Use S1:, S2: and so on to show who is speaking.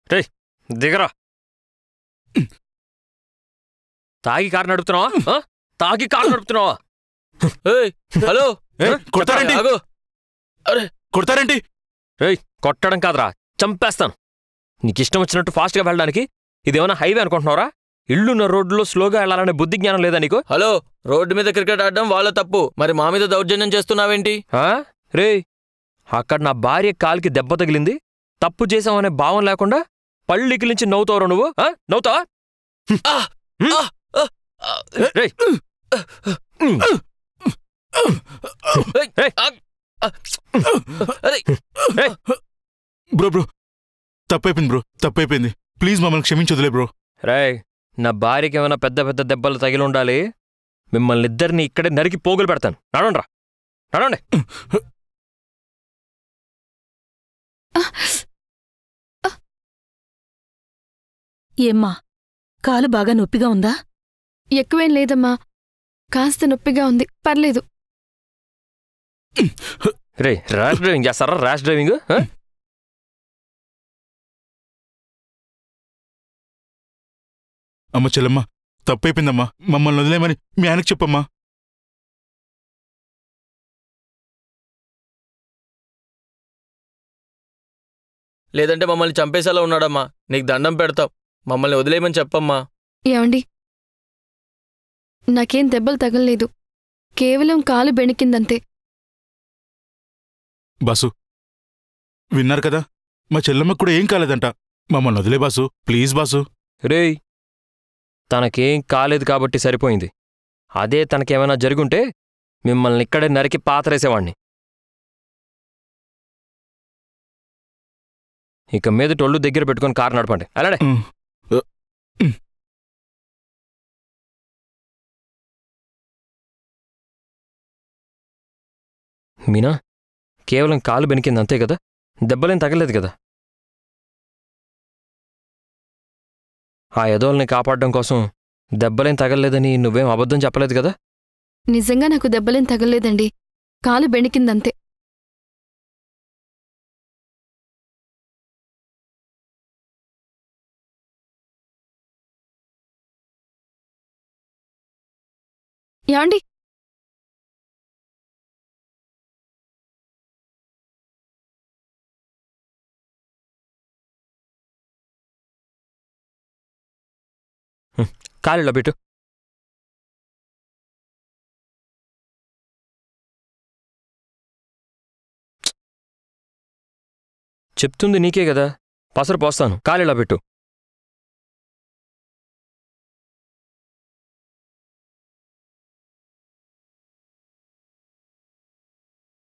S1: దిగరా తాగి కారు నడుపుతున్నావా ఆ? తాగి కారు నడుపుతున్నావా
S2: ఏయ్ హలో
S3: ఏ, కొడతారేంటి
S2: ఆగు
S3: కొడతారేంటి
S1: రేయ్ కొట్టడం కాదురా చంపేస్తాను నీకిష్టం వచ్చినట్టు ఫాస్ట్గా వెళ్ళడానికి ఇదేమైనా హైవే అనుకుంటున్నావురా ఇళ్ళున్న రోడ్లో స్లోగా వెళ్ళాలనే బుద్ధి జ్ఞానం లేదా నీకు
S2: హలో రోడ్డు మీద క్రికెట్ ఆడడం వాళ్ళ తప్పు మరి మా మీద దౌర్జన్యం చేస్తున్నావేంటి
S1: ఆ? రేయ్ అక్కడ నా భార్య కాలికి దెబ్బ తగిలింది తప్పు చేశామనే భావం లేకుండా పళ్ళు ఇకిలించి నవ్వుతావురా నువ్వు ఆ? నవ్వుతావా
S2: ఆ!
S1: హ్మ్?
S2: ఆ! ఆ! ఆ!
S1: రేయ్ హ్మ్.
S2: ఏయ్!
S1: ఏయ్!
S2: ఆ! ఆ! అరే
S3: బ్రో బ్రో తప్పైపోయింది బ్రో తప్పైపోయింది ప్లీజ్ మమ్మల్ని క్షమించదులే బ్రో
S1: రేయ్ నా భార్యకి ఏమైనా పెద్ద పెద్ద దెబ్బలు తగిలి ఉండాలి మిమ్మల్ని ఇద్దరిని ఇక్కడే నరికి పోగులు పెడతాను నడవండ్రా నడవండి
S4: ఏమ్మా కాలు బాగా నొప్పిగా ఉందా
S5: ఎక్కువేం లేదమ్మా కాస్త నొప్పిగా ఉంది పర్లేదు
S1: రే ర్యాష్ డ్రైవింగ్ చేస్తారా ర్యాష్ డ్రైవింగ్ ఆ?
S3: అమ్మ చెల్లమ్మ తప్పైపోయిందమ్మా మమ్మల్ని వదిలేమని మీ ఆయనకు చెప్పమ్మా
S2: లేదంటే మమ్మల్ని చంపేసేలా ఉన్నాడమ్మా నీకు దండం పెడతాం మమ్మల్ని వదిలేయమని చెప్పమ్మా
S5: ఏమండి నాకేం దెబ్బలు తగలలేదు కేవలం కాలు బెణికిందంతే
S3: బాసు విన్నారు కదా మా చెల్లమ్మకు కూడా ఏం కాలేదంట మమ్మల్ని వదిలే బాసు ప్లీజ్ బాసు
S1: రేయ్ తనకేం కాలేదు కాబట్టి సరిపోయింది అదే తనకేమైనా జరుగుంటే మిమ్మల్ని ఇక్కడే నరికి పాతరేసేవాణ్ణి ఇక మీద టొళ్ళు దగ్గర పెట్టుకొని కారు నడపండి అలాడే
S3: ఉమ్.
S1: మీనా కేవలం కాలు బెనికింది అంతే కదా దెబ్బలేం తగలేదు కదా ఆ ఎదోల్ని కాపాడడం కోసం దెబ్బలేం తగలలేదని నువ్వేం అబద్ధం చెప్పలేదు కదా
S5: నిజంగా నాకు దెబ్బలేం తగలలేదండి కాలు బెణికిందంతే యాండి
S1: కాలిలో పెట్టు చెప్తుంది నీకే కదా పసరు పోస్తాను కాలిలా పెట్టు